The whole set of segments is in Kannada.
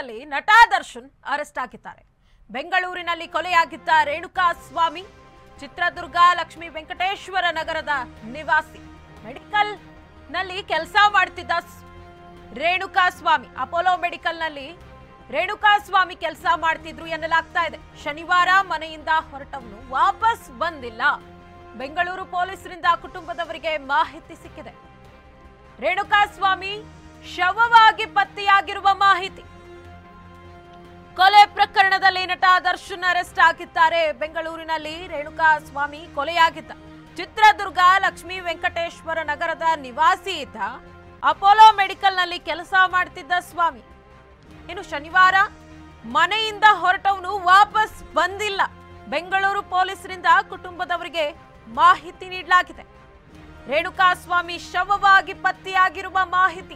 ಪ್ರಕರಣದಲ್ಲಿ ನಟ ದರ್ಶನ್ ಅರೆಸ್ಟ್ ಆಗಿದ್ದಾರೆ ಬೆಂಗಳೂರಿನಲ್ಲಿ ಕೊಲೆಯಾಗಿದ್ದ ರೇಣುಕಾ ಸ್ವಾಮಿ ಚಿತ್ರದುರ್ಗ ಲಕ್ಷ್ಮೀ ವೆಂಕಟೇಶ್ವರ ನಗರದ ನಿವಾಸಿ ಮೆಡಿಕಲ್ ನಲ್ಲಿ ಕೆಲಸ ಮಾಡ್ತಿದ್ದ ಸ್- ರೇಣುಕಾ ಸ್ವಾಮಿ ಅಪೋಲೋ ಮೆಡಿಕಲ್ ನಲ್ಲಿ ರೇಣುಕಾ ಸ್ವಾಮಿ ಕೆಲಸ ಮಾಡ್ತಿದ್ರು ಎನ್ನಲಾಗ್ತಾ ಇದೆ ಶನಿವಾರ ಮನೆಯಿಂದ ಹೊರಟವನು ವಾಪಸ್ ಬಂದಿಲ್ಲ ಬೆಂಗಳೂರು ಪೊಲೀಸರಿಂದ ಕುಟುಂಬದವರಿಗೆ ಮಾಹಿತಿ ಸಿಕ್ಕಿದೆ ರೇಣುಕಾ ಸ್ವಾಮಿ ಶವವಾಗಿ ಪತ್ತೆಯಾಗಿರುವ ಮಾಹಿತಿ ಕೊಲೆ ಪ್ರಕರಣದಲ್ಲಿ ನಟ ದರ್ಶನ್ ಅರೆಸ್ಟ್ ಆಗಿದ್ದಾರೆ ಬೆಂಗಳೂರಿನಲ್ಲಿ ರೇಣುಕಾ ಸ್ವಾಮಿ ಕೊಲೆಯಾಗಿದ್ದ ಚಿತ್ರದುರ್ಗ ಲಕ್ಷ್ಮೀ ವೆಂಕಟೇಶ್ವರ ನಗರದ ನಿವಾಸಿ ಇದ್ದ ಅಪೋಲೋ ಮೆಡಿಕಲ್ನಲ್ಲಿ ಕೆಲಸ ಮಾಡ್ತಿದ್ದ ಸ್ವಾಮಿ ಇನ್ನು ಶನಿವಾರ ಮನೆಯಿಂದ ಹೊರಟವನು ವಾಪಸ್ ಬಂದಿಲ್ಲ ಬೆಂಗಳೂರು ಪೊಲೀಸರಿಂದ ಕುಟುಂಬದವರಿಗೆ ಮಾಹಿತಿ ನೀಡಲಾಗಿದೆ ರೇಣುಕಾ ಸ್ವಾಮಿ ಶವವಾಗಿ ಪತ್ತೆಯಾಗಿರುವ ಮಾಹಿತಿ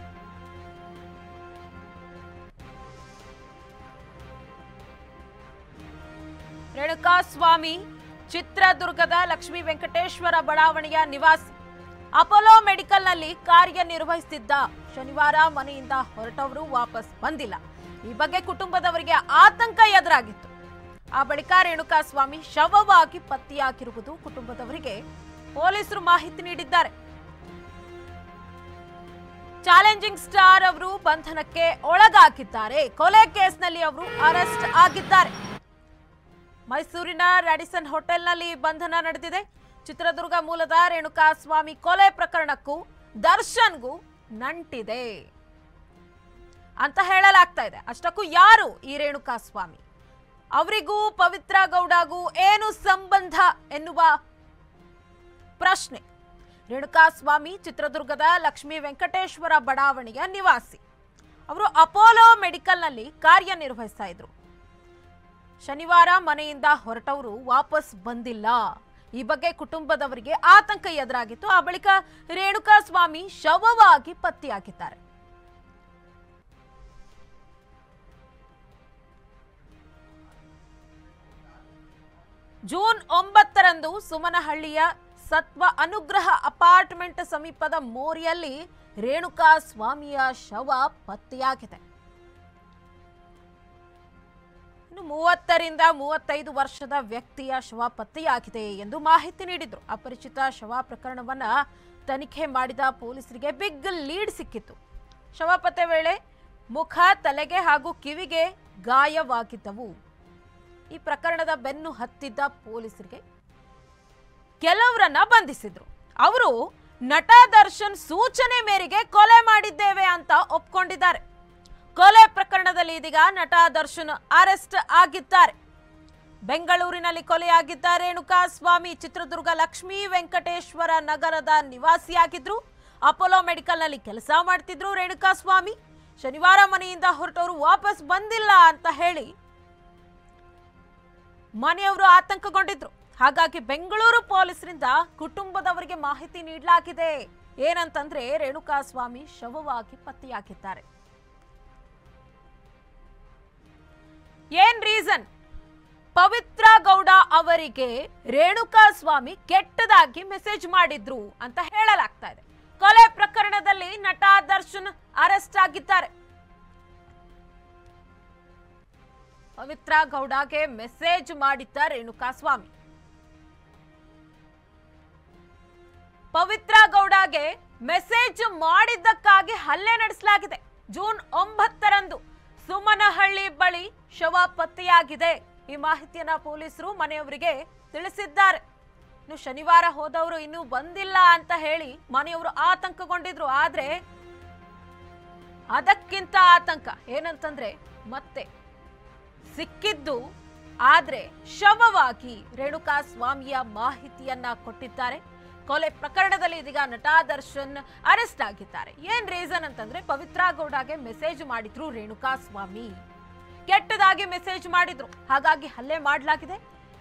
ರೇಣುಕಾ ಸ್ವಾಮಿ ಚಿತ್ರದುರ್ಗದ ಲಕ್ಷ್ಮೀ ವೆಂಕಟೇಶ್ವರ ಬಡಾವಣೆಯ ನಿವಾಸಿ ಅಪೋಲೋ ಮೆಡಿಕಲ್ನಲ್ಲಿ ಕಾರ್ಯನಿರ್ವಹಿಸುತ್ತಿದ್ದ ಶನಿವಾರ ಮನೆಯಿಂದ ಹೊರಟವರು ವಾಪಸ್ ಬಂದಿಲ್ಲ ಈ ಬಗ್ಗೆ ಕುಟುಂಬದವರಿಗೆ ಆತಂಕ ಎದುರಾಗಿತ್ತು ಆ ಬಳಿಕ ರೇಣುಕಾ ಸ್ವಾಮಿ ಶವವಾಗಿ ಪತ್ತೆಯಾಗಿರುವುದು ಕುಟುಂಬದವರಿಗೆ ಪೊಲೀಸರು ಮಾಹಿತಿ ನೀಡಿದ್ದಾರೆ ಚಾಲೆಂಜಿಂಗ್ ಸ್ಟಾರ್ ಅವರು ಬಂಧನಕ್ಕೆ ಒಳಗಾಗಿದ್ದಾರೆ ಕೊಲೆ ಕೇಸ್ನಲ್ಲಿ ಅವರು ಅರೆಸ್ಟ್ ಆಗಿದ್ದಾರೆ ಮೈಸೂರಿನ ರ್ಯಾಡಿಸನ್ ಹೋಟೆಲ್ನಲ್ಲಿ ಬಂಧನ ನಡೆದಿದೆ ಚಿತ್ರದುರ್ಗ ಮೂಲದ ರೇಣುಕಾ ಸ್ವಾಮಿ ಕೊಲೆ ಪ್ರಕರಣಕ್ಕೂ ದರ್ಶನ್ಗೂ ನಂಟಿದೆ ಅಂತ ಹೇಳಲಾಗ್ತಾ ಇದೆ ಅಷ್ಟಕ್ಕೂ ಯಾರು ಈ ರೇಣುಕಾ ಸ್ವಾಮಿ ಅವರಿಗೂ ಪವಿತ್ರ ಗೌಡಗೂ ಏನು ಸಂಬಂಧ ಎನ್ನುವ ಪ್ರಶ್ನೆ ರೇಣುಕಾ ಸ್ವಾಮಿ ಚಿತ್ರದುರ್ಗದ ಲಕ್ಷ್ಮೀ ವೆಂಕಟೇಶ್ವರ ಬಡಾವಣೆಯ ನಿವಾಸಿ ಅವರು ಅಪೋಲೋ ಮೆಡಿಕಲ್ನಲ್ಲಿ ಕಾರ್ಯನಿರ್ವಹಿಸ್ತಾ ಇದ್ರು ಶನಿವಾರ ಮನೆಯಿಂದ ಹೊರಟವರು ವಾಪಸ್ ಬಂದಿಲ್ಲ ಈ ಬಗ್ಗೆ ಕುಟುಂಬದವರಿಗೆ ಆತಂಕ ಎದುರಾಗಿತ್ತು ಆ ಬಳಿಕ ರೇಣುಕಾ ಸ್ವಾಮಿ ಶವವಾಗಿ ಪತ್ತೆಯಾಗಿದ್ದಾರೆ ಜೂನ್ ಒಂಬತ್ತರಂದು ಸುಮನಹಳ್ಳಿಯ ಸತ್ವ ಅನುಗ್ರಹ ಅಪಾರ್ಟ್ಮೆಂಟ್ ಸಮೀಪದ ಮೋರಿಯಲ್ಲಿ ರೇಣುಕಾ ಸ್ವಾಮಿಯ ಶವ ಪತ್ತೆಯಾಗಿದೆ ಇನ್ನು ಮೂವತ್ತರಿಂದ ಮೂವತ್ತೈದು ವರ್ಷದ ವ್ಯಕ್ತಿಯ ಶವ ಪತ್ತೆಯಾಗಿದೆ ಎಂದು ಮಾಹಿತಿ ನೀಡಿದ್ರು ಅಪರಿಚಿತ ಶವ ಪ್ರಕರಣವನ್ನ ತನಿಖೆ ಮಾಡಿದ ಪೊಲೀಸರಿಗೆ ಬಿಗ್ ಲೀಡ್ ಸಿಕ್ಕಿತ್ತು ಶವ ಪತ್ತೆ ವೇಳೆ ಮುಖ ತಲೆಗೆ ಹಾಗೂ ಕಿವಿಗೆ ಗಾಯವಾಗಿದ್ದವು ಈ ಪ್ರಕರಣದ ಬೆನ್ನು ಹತ್ತಿದ್ದ ಪೊಲೀಸರಿಗೆ ಕೆಲವರನ್ನ ಬಂಧಿಸಿದ್ರು ಅವರು ನಟ ದರ್ಶನ್ ಸೂಚನೆ ಮೇರೆಗೆ ಕೊಲೆ ಮಾಡಿದ್ದೇವೆ ಅಂತ ಒಪ್ಕೊಂಡಿದ್ದಾರೆ ಕೊಲೆ ಪ್ರಕರಣದಲ್ಲಿ ಇದೀಗ ನಟ ದರ್ಶನ್ ಅರೆಸ್ಟ್ ಆಗಿದ್ದಾರೆ ಬೆಂಗಳೂರಿನಲ್ಲಿ ಕೊಲೆಯಾಗಿದ್ದ ರೇಣುಕಾ ಸ್ವಾಮಿ ಚಿತ್ರದುರ್ಗ ಲಕ್ಷ್ಮೀ ವೆಂಕಟೇಶ್ವರ ನಗರದ ನಿವಾಸಿಯಾಗಿದ್ರು ಅಪೋಲೋ ಮೆಡಿಕಲ್ನಲ್ಲಿ ಕೆಲಸ ಮಾಡ್ತಿದ್ರು ರೇಣುಕಾ ಸ್ವಾಮಿ ಶನಿವಾರ ಮನೆಯಿಂದ ಹೊರಟವರು ವಾಪಸ್ ಬಂದಿಲ್ಲ ಅಂತ ಹೇಳಿ ಮನೆಯವರು ಆತಂಕಗೊಂಡಿದ್ರು ಹಾಗಾಗಿ ಬೆಂಗಳೂರು ಪೊಲೀಸರಿಂದ ಕುಟುಂಬದವರಿಗೆ ಮಾಹಿತಿ ನೀಡಲಾಗಿದೆ ಏನಂತಂದ್ರೆ ರೇಣುಕಾ ಸ್ವಾಮಿ ಶವವಾಗಿ ಪತ್ತೆಯಾಗಿದ್ದಾರೆ ಏನ್ ರೀಸನ್ ಪವಿತ್ರ ಗೌಡ ಅವರಿಗೆ ರೇಣುಕಾ ಸ್ವಾಮಿ ಕೆಟ್ಟದಾಗಿ ಮೆಸೇಜ್ ಮಾಡಿದ್ರು ಅಂತ ಹೇಳಲಾಗ್ತಾ ಇದೆ ಕೊಲೆ ಪ್ರಕರಣದಲ್ಲಿ ನಟ ದರ್ಶನ್ ಅರೆಸ್ಟ್ ಆಗಿದ್ದಾರೆ ಪವಿತ್ರ ಗೌಡಗೆ ಮೆಸೇಜ್ ಮಾಡಿದ್ದ ರೇಣುಕಾ ಸ್ವಾಮಿ ಪವಿತ್ರ ಗೌಡಗೆ ಮೆಸೇಜ್ ಮಾಡಿದ್ದಕ್ಕಾಗಿ ಹಲ್ಲೆ ನಡೆಸಲಾಗಿದೆ ಜೂನ್ ಒಂಬತ್ತರಂದು ಸುಮನಹಳ್ಳಿ ಬಳಿ ಶವ ಪತ್ತೆಯಾಗಿದೆ ಈ ಮಾಹಿತಿಯನ್ನ ಪೊಲೀಸರು ಮನೆಯವರಿಗೆ ತಿಳಿಸಿದ್ದಾರೆ ಇನ್ನು ಶನಿವಾರ ಹೋದವರು ಇನ್ನೂ ಬಂದಿಲ್ಲ ಅಂತ ಹೇಳಿ ಮನೆಯವರು ಆತಂಕಗೊಂಡಿದ್ರು ಆದ್ರೆ ಅದಕ್ಕಿಂತ ಆತಂಕ ಏನಂತಂದ್ರೆ ಮತ್ತೆ ಸಿಕ್ಕಿದ್ದು ಆದ್ರೆ ಶವವಾಗಿ ರೇಣುಕಾ ಸ್ವಾಮಿಯ ಮಾಹಿತಿಯನ್ನ ಕೊಟ್ಟಿದ್ದಾರೆ ಕೊಲೆ ಪ್ರಕರಣದಲ್ಲಿ ಇದೀಗ ನಟ ದರ್ಶನ್ ಅರೆಸ್ಟ್ ಆಗಿದ್ದಾರೆ ಏನ್ ರೀಸನ್ ಅಂತಂದ್ರೆ ಪವಿತ್ರ ಗೌಡಗೆ ಮೆಸೇಜ್ ಮಾಡಿದ್ರು ರೇಣುಕಾ ಸ್ವಾಮಿ ಕೆಟ್ಟದಾಗಿ ಮೆಸೇಜ್ ಮಾಡಿದ್ರು ಹಾಗಾಗಿ ಹಲ್ಲೆ ಮಾಡಲಾಗಿದೆ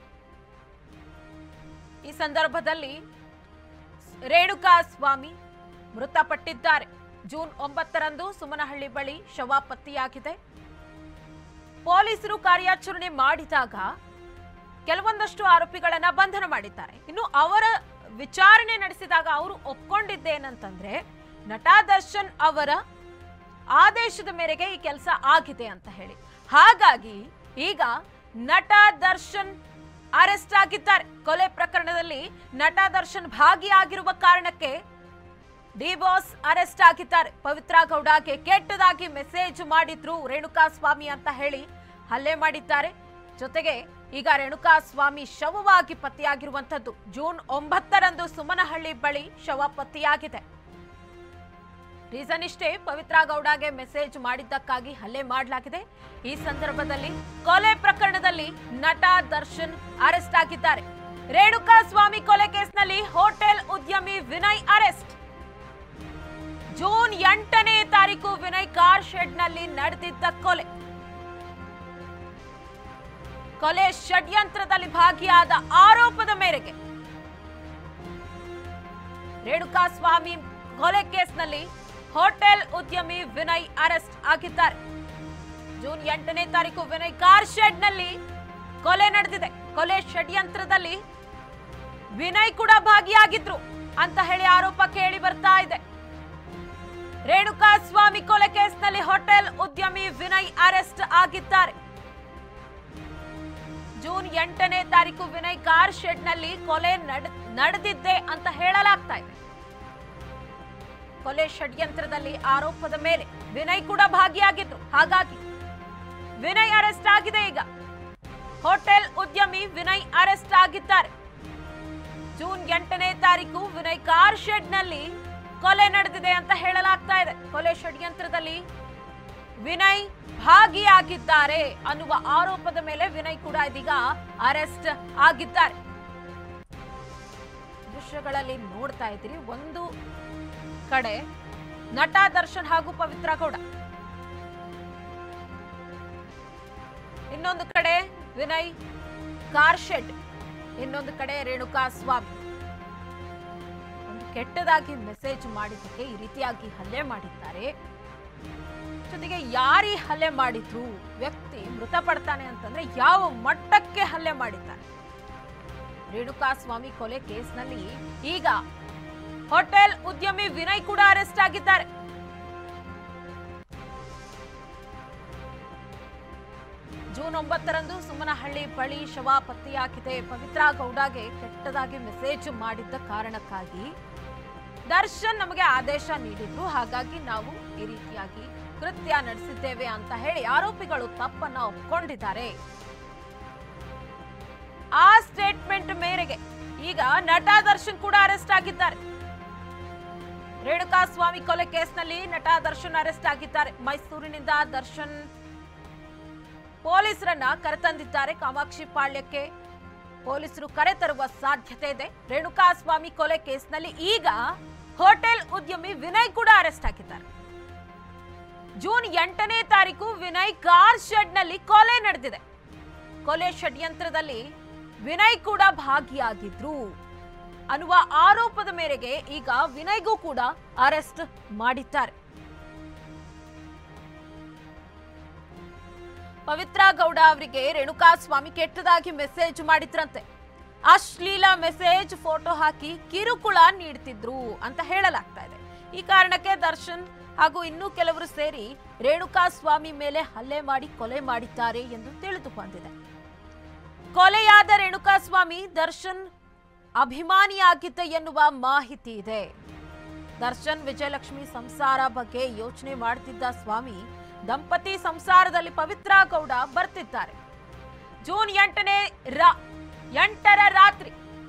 ಈ ಸಂದರ್ಭದಲ್ಲಿ ರೇಣುಕಾ ಸ್ವಾಮಿ ಮೃತಪಟ್ಟಿದ್ದಾರೆ ಜೂನ್ ಒಂಬತ್ತರಂದು ಸುಮನಹಳ್ಳಿ ಬಳಿ ಶವ ಪತ್ತೆಯಾಗಿದೆ ಪೊಲೀಸರು ಕಾರ್ಯಾಚರಣೆ ಮಾಡಿದಾಗ ಕೆಲವೊಂದಷ್ಟು ಆರೋಪಿಗಳನ್ನ ಬಂಧನ ಮಾಡಿದ್ದಾರೆ ಇನ್ನು ಅವರ ವಿಚಾರಣೆ ನಡೆಸಿದಾಗ ಅವರು ಒಪ್ಕೊಂಡಿದ್ದೇನಂತಂದ್ರೆ ನಟ ದರ್ಶನ್ ಅವರ ಆದೇಶದ ಮೇರೆಗೆ ಈ ಕೆಲಸ ಆಗಿದೆ ಅಂತ ಹೇಳಿ ಹಾಗಾಗಿ ಈಗ ನಟ ದರ್ಶನ್ ಅರೆಸ್ಟ್ ಆಗಿದ್ದಾರೆ ಕೊಲೆ ಪ್ರಕರಣದಲ್ಲಿ ನಟ ದರ್ಶನ್ ಭಾಗಿಯಾಗಿರುವ ಕಾರಣಕ್ಕೆ ಡಿ ಬಾಸ್ ಅರೆಸ್ಟ್ ಆಗಿದ್ದಾರೆ ಪವಿತ್ರ ಗೌಡಗೆ ಕೆಟ್ಟದಾಗಿ ಮೆಸೇಜ್ ಮಾಡಿದ್ರು ರೇಣುಕಾ ಸ್ವಾಮಿ ಅಂತ ಹೇಳಿ ಹಲ್ಲೆ ಮಾಡಿದ್ದಾರೆ ಜೊತೆಗೆ ಈಗ ರೇಣುಕಾ ಸ್ವಾಮಿ ಶವವಾಗಿ ಪತ್ತೆಯಾಗಿರುವಂತದ್ದು ಜೂನ್ ಒಂಬತ್ತರಂದು ಸುಮನಹಳ್ಳಿ ಬಳಿ ಶವ ಪತ್ತೆಯಾಗಿದೆ ರೀಸನ್ ಇಷ್ಟೇ ಪವಿತ್ರ ಗೌಡಗೆ ಮೆಸೇಜ್ ಮಾಡಿದ್ದಕ್ಕಾಗಿ ಹಲ್ಲೆ ಮಾಡಲಾಗಿದೆ ಈ ಸಂದರ್ಭದಲ್ಲಿ ಕೊಲೆ ಪ್ರಕರಣದಲ್ಲಿ ನಟ ದರ್ಶನ್ ಅರೆಸ್ಟ್ ಆಗಿದ್ದಾರೆ ರೇಣುಕಾ ಸ್ವಾಮಿ ಕೊಲೆ ಕೇಸ್ನಲ್ಲಿ ಹೋಟೆಲ್ ಉದ್ಯಮಿ ವಿನಯ್ ಅರೆಸ್ಟ್ ಜೂನ್ ಎಂಟನೇ ತಾರೀಕು ವಿನಯ್ ಕಾರ್ ಶೆಡ್ನಲ್ಲಿ ನಡೆದಿದ್ದ ಕೊಲೆ ಕೊಲೆ ಷಡ್ಯಂತ್ರದಲ್ಲಿ ಭಾಗಿಯಾದ ಆರೋಪದ ಮೇರೆಗೆ ರೇಣುಕಾ ಸ್ವಾಮಿ ಕೊಲೆ ಕೇಸ್ನಲ್ಲಿ ಹೋಟೆಲ್ ಉದ್ಯಮಿ ವಿನಯ್ ಅರೆಸ್ಟ್ ಆಗಿದ್ದಾರೆ ಜೂನ್ ಎಂಟನೇ ತಾರೀಕು ವಿನಯ್ ಕಾರ್ ಶೆಡ್ನಲ್ಲಿ ಕೊಲೆ ನಡೆದಿದೆ ಕೊಲೆ ಷಡ್ಯಂತ್ರದಲ್ಲಿ ವಿನಯ್ ಕೂಡ ಭಾಗಿಯಾಗಿದ್ರು ಅಂತ ಹೇಳಿ ಆರೋಪ ಕೇಳಿ ಬರ್ತಾ ಇದೆ ರೇಣುಕಾ ಸ್ವಾಮಿ ಕೊಲೆ ಕೇಸ್ನಲ್ಲಿ ಹೋಟೆಲ್ ಉದ್ಯಮಿ ವಿನಯ್ ಅರೆಸ್ಟ್ ಆಗಿದ್ದಾರೆ ಜೂನ್ ಎಂಟನೇ ತಾರೀಕು ವಿನಯ್ ಕಾರ್ ಶೆಡ್ನಲ್ಲಿ ಕೊಲೆ ನಡ್- ನಡೆದಿದ್ದೆ ಅಂತ ಹೇಳಲಾಗ್ತಾ ಇದೆ ಕೊಲೆ ಷಡ್ಯಂತ್ರದಲ್ಲಿ ಆರೋಪದ ಮೇಲೆ ವಿನಯ್ ಕೂಡ ಭಾಗಿಯಾಗಿದ್ರು ಹಾಗಾಗಿ ವಿನಯ್ ಅರೆಸ್ಟ್ ಆಗಿದೆ ಈಗ ಹೋಟೆಲ್ ಉದ್ಯಮಿ ವಿನಯ್ ಅರೆಸ್ಟ್ ಆಗಿದ್ದಾರೆ ಜೂನ್ ಎಂಟನೇ ತಾರೀಕು ವಿನಯ್ ಕಾರ್ ಶೆಡ್ನಲ್ಲಿ ಕೊಲೆ ನಡೆದಿದೆ ಅಂತ ಹೇಳಲಾಗ್ತಾ ಇದೆ ಕೊಲೆ ಷಡ್ಯಂತ್ರದಲ್ಲಿ ವಿನಯ್ ಭಾಗಿಯಾಗಿದ್ದಾರೆ ಅನ್ನುವ ಆರೋಪದ ಮೇಲೆ ವಿನಯ್ ಕೂಡ ಇದೀಗ ಅರೆಸ್ಟ್ ಆಗಿದ್ದಾರೆ ದೃಶ್ಯಗಳಲ್ಲಿ ನೋಡ್ತಾ ಇದ್ದೀರಿ ಒಂದು ಕಡೆ ನಟ ದರ್ಶನ್ ಹಾಗೂ ಪವಿತ್ರ ಗೌಡ ಇನ್ನೊಂದು ಕಡೆ ವಿನಯ್ ಕಾರ್ ಶೆಡ್ ಇನ್ನೊಂದು ಕಡೆ ರೇಣುಕಾ ಸ್ವಾಮಿ ಒಂದು ಕೆಟ್ಟದಾಗಿ ಮೆಸೇಜ್ ಮಾಡಿದ್ದಕ್ಕೆ ಈ ರೀತಿಯಾಗಿ ಹಲ್ಲೆ ಮಾಡಿದ್ದಾರೆ ಜೊತೆಗೆ ಯಾರಿ ಹಲ್ಲೆ ಮಾಡಿದ್ರು ವ್ಯಕ್ತಿ ಮೃತಪಡ್ತಾನೆ ಅಂತಂದ್ರೆ ಯಾವ ಮಟ್ಟಕ್ಕೆ ಹಲ್ಲೆ ಮಾಡಿದ್ದಾರೆ ರೇಣುಕಾ ಸ್ವಾಮಿ ಕೊಲೆ ಕೇಸ್ನಲ್ಲಿ ಈಗ ಹೋಟೆಲ್ ಉದ್ಯಮಿ ವಿನಯ್ ಕೂಡ ಅರೆಸ್ಟ್ ಆಗಿದ್ದಾರೆ ಜೂನ್ ಒಂಬತ್ತರಂದು ಸುಮನಹಳ್ಳಿ ಬಳಿ ಶವ ಪತ್ತೆಯಾಗಿದೆ ಪವಿತ್ರ ಗೌಡಗೆ ಕೆಟ್ಟದಾಗಿ ಮೆಸೇಜ್ ಮಾಡಿದ್ದ ಕಾರಣಕ್ಕಾಗಿ ದರ್ಶನ್ ನಮಗೆ ಆದೇಶ ನೀಡಿದ್ರು ಹಾಗಾಗಿ ನಾವು ಈ ರೀತಿಯಾಗಿ ಕೃತ್ಯ ನಡೆಸಿದ್ದೇವೆ ಅಂತ ಹೇಳಿ ಆರೋಪಿಗಳು ತಪ್ಪನ್ನ ಒಪ್ಕೊಂಡಿದ್ದಾರೆ ಆ ಸ್ಟೇಟ್ಮೆಂಟ್ ಮೇರೆಗೆ ಈಗ ನಟ ದರ್ಶನ್ ಕೂಡ ಅರೆಸ್ಟ್ ಆಗಿದ್ದಾರೆ ರೇಣುಕಾ ಸ್ವಾಮಿ ಕೊಲೆ ಕೇಸ್ನಲ್ಲಿ ನಟ ದರ್ಶನ್ ಅರೆಸ್ಟ್ ಆಗಿದ್ದಾರೆ ಮೈಸೂರಿನಿಂದ ದರ್ಶನ್ ಪೊಲೀಸರನ್ನ ಕರೆತಂದಿದ್ದಾರೆ ಕಾಮಾಕ್ಷಿ ಪಾಳ್ಯಕ್ಕೆ ಪೊಲೀಸರು ಕರೆತರುವ ಸಾಧ್ಯತೆ ಇದೆ ರೇಣುಕಾ ಸ್ವಾಮಿ ಕೊಲೆ ಕೇಸ್ನಲ್ಲಿ ಈಗ ಹೋಟೆಲ್ ಉದ್ಯಮಿ ವಿನಯ್ ಕೂಡ ಅರೆಸ್ಟ್ ಆಗಿದ್ದಾರೆ ಜೂನ್ ಎಂಟನೇ ತಾರೀಕು ವಿನಯ್ ಕಾರ್ ಶೆಡ್ನಲ್ಲಿ ಕೊಲೆ ನಡೆದಿದೆ ಕೊಲೆ ಷಡ್ಯಂತ್ರದಲ್ಲಿ ವಿನಯ್ ಕೂಡ ಭಾಗಿಯಾಗಿದ್ರು ಅನ್ನುವ ಆರೋಪದ ಮೇರೆಗೆ ಈಗ ವಿನಯ್ಗೂ ಕೂಡ ಅರೆಸ್ಟ್ ಮಾಡಿದ್ದಾರೆ ಪವಿತ್ರ ಗೌಡ ಅವರಿಗೆ ರೇಣುಕಾ ಸ್ವಾಮಿ ಕೆಟ್ಟದಾಗಿ ಮೆಸೇಜ್ ಮಾಡಿದ್ರಂತೆ ಅಶ್ಲೀಲ ಮೆಸೇಜ್ ಫೋಟೋ ಹಾಕಿ ಕಿರುಕುಳ ನೀಡ್ತಿದ್ರು ಅಂತ ಹೇಳಲಾಗ್ತಾ ಇದೆ ಈ ಕಾರಣಕ್ಕೆ ದರ್ಶನ್ ಹಾಗೂ ಇನ್ನೂ ಕೆಲವರು ಸೇರಿ ರೇಣುಕಾ ಸ್ವಾಮಿ ಮೇಲೆ ಹಲ್ಲೆ ಮಾಡಿ ಕೊಲೆ ಮಾಡಿದ್ದಾರೆ ಎಂದು ತಿಳಿದು ಬಂದಿದೆ ಕೊಲೆಯಾದ ರೇಣುಕಾ ಸ್ವಾಮಿ ದರ್ಶನ್ ಅಭಿಮಾನಿಯಾಗಿದ್ದ ಎನ್ನುವ ಮಾಹಿತಿ ಇದೆ ದರ್ಶನ್ ವಿಜಯಲಕ್ಷ್ಮಿ ಸಂಸಾರ ಬಗ್ಗೆ ಯೋಚನೆ ಮಾಡ್ತಿದ್ದ ಸ್ವಾಮಿ ದಂಪತಿ ಸಂಸಾರದಲ್ಲಿ ಪವಿತ್ರ ಗೌಡ ಬರ್ತಿದ್ದಾರೆ ಜೂನ್ ಎಂಟನೇ ರಾ- ಎಂಟರ ರಾತ್ರಿ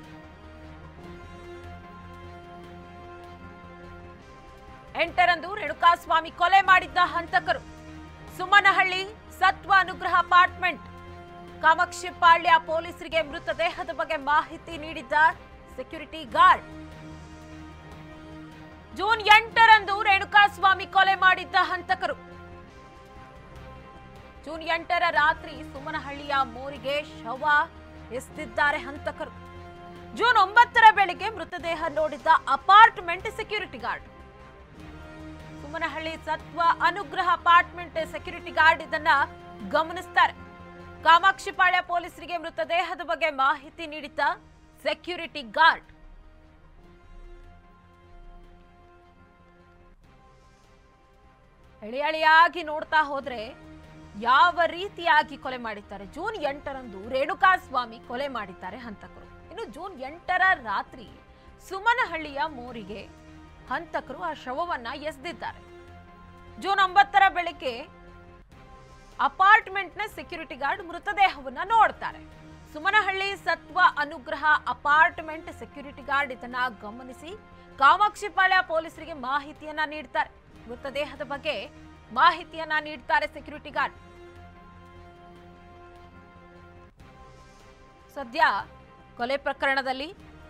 ಎಂಟರಂದು ರೇಣುಕಾಸ್ವಾಮಿ ಕೊಲೆ ಮಾಡಿದ್ದ ಹಂತಕರು ಸುಮನಹಳ್ಳಿ ಸತ್ವ ಅನುಗ್ರಹ ಅಪಾರ್ಟ್ಮೆಂಟ್ ಕಾಮಾಕ್ಷಿ ಪಾಳ್ಯ ಪೊಲೀಸರಿಗೆ ಮೃತದೇಹದ ಬಗ್ಗೆ ಮಾಹಿತಿ ನೀಡಿದ್ದ ಸೆಕ್ಯೂರಿಟಿ ಗಾರ್ಡ್ ಜೂನ್ ಎಂಟರಂದು ರೇಣುಕಾಸ್ವಾಮಿ ಕೊಲೆ ಮಾಡಿದ್ದ ಹಂತಕರು ಜೂನ್ ಎಂಟರ ರಾತ್ರಿ ಸುಮನಹಳ್ಳಿಯ ಮೋರಿಗೆ ಶವ ಎಸ್ತಿದ್ದಾರೆ ಹಂತಕರು ಜೂನ್ ಒಂಬತ್ತರ ಬೆಳಿಗ್ಗೆ ಮೃತದೇಹ ನೋಡಿದ್ದ apartment security guard Sumanahalli Satva Anugraha apartment security guard ಇದನ್ನ ಗಮನಿಸ್ತಾರೆ ಕಾಮಾಕ್ಷಿಪಾಳ್ಯ ಪೊಲೀಸರಿಗೆ ಮೃತದೇಹದ ಬಗ್ಗೆ ಮಾಹಿತಿ ನೀಡಿದ್ದ ಸೆಕ್ಯೂರಿಟಿ ಗಾರ್ಡ್ ಎಳೆ ಎಳೆಯಾಗಿ ನೋಡ್ತಾ ಹೋದ್ರೆ ಯಾವ ರೀತಿಯಾಗಿ ಕೊಲೆ ಮಾಡಿದ್ದಾರೆ ಜೂನ್ ಎಂಟರಂದು ರೇಣುಕಾ ಸ್ವಾಮಿ ಕೊಲೆ ಮಾಡಿದ್ದಾರೆ ಹಂತಕರು ಇನ್ನು ಜೂನ್ ಎಂಟರ ರಾತ್ರಿ ಸುಮನಹಳ್ಳಿಯ ಮೋರಿಗೆ ಹಂತಕರು ಆ ಶವವನ್ನ ಎಸೆದಿದ್ದಾರೆ ಜೂನ್ ಒಂಬತ್ತರ ಬೆಳಗ್ಗೆ ಅಪಾರ್ಟ್ಮೆಂಟ್ನ ಸೆಕ್ಯೂರಿಟಿ ಗಾರ್ಡ್ ಮೃತದೇಹವನ್ನ ನೋಡ್ತಾರೆ Sumanahalli Satva Anugraha apartment security guard ಇದನ್ನ ಗಮನಿಸಿ ಕಾಮಾಕ್ಷಿಪಾಳ್ಯ ಪೊಲೀಸರಿಗೆ ಮಾಹಿತಿಯನ್ನ ನೀಡ್ತಾರೆ ಮೃತದೇಹದ ಬಗ್ಗೆ ಮಾಹಿತಿಯನ್ನ ನೀಡ್ತಾರೆ ಸೆಕ್ಯೂರಿಟಿ ಗಾರ್ಡ್ ಸದ್ಯ ಕೊಲೆ ಪ್ರಕರಣದಲ್ಲಿ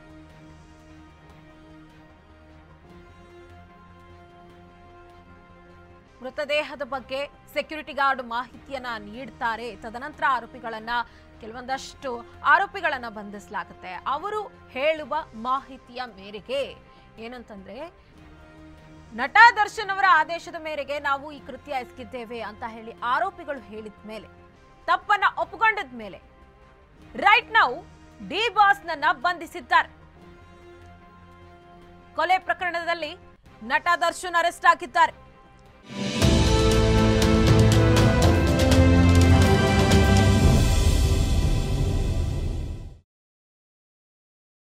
ಮೃತದೇಹದ ಬಗ್ಗೆ ಸೆಕ್ಯೂರಿಟಿ ಗಾರ್ಡ್ ಮಾಹಿತಿಯನ್ನ ನೀಡ್ತಾರೆ ತದನಂತರ ಆರೋಪಿಗಳನ್ನ ಕೆಲವೊಂದಷ್ಟು ಆರೋಪಿಗಳನ್ನ ಬಂಧಿಸಲಾಗುತ್ತೆ ಅವರು ಹೇಳುವ ಮಾಹಿತಿಯ ಮೇರೆಗೆ ಏನಂತಂದ್ರೆ ನಟ ದರ್ಶನ್ ಅವರ ಆದೇಶದ ಮೇರೆಗೆ ನಾವು ಈ ಕೃತ್ಯ ಎಸಗಿದ್ದೇವೆ ಅಂತ ಹೇಳಿ ಆರೋಪಿಗಳು ಹೇಳಿದ ಮೇಲೆ ತಪ್ಪನ್ನ ಒಪ್ಪಿಕೊಂಡಿದ ಮೇಲೆ ರೈಟ್ ನಾವು ಡಿ ಬಾಸ್ನನ್ನ ಬಂಧಿಸಿದ್ದಾರೆ ಕೊಲೆ ಪ್ರಕರಣದಲ್ಲಿ ನಟ ದರ್ಶನ್ ಅರೆಸ್ಟ್ ಆಗಿದ್ದಾರೆ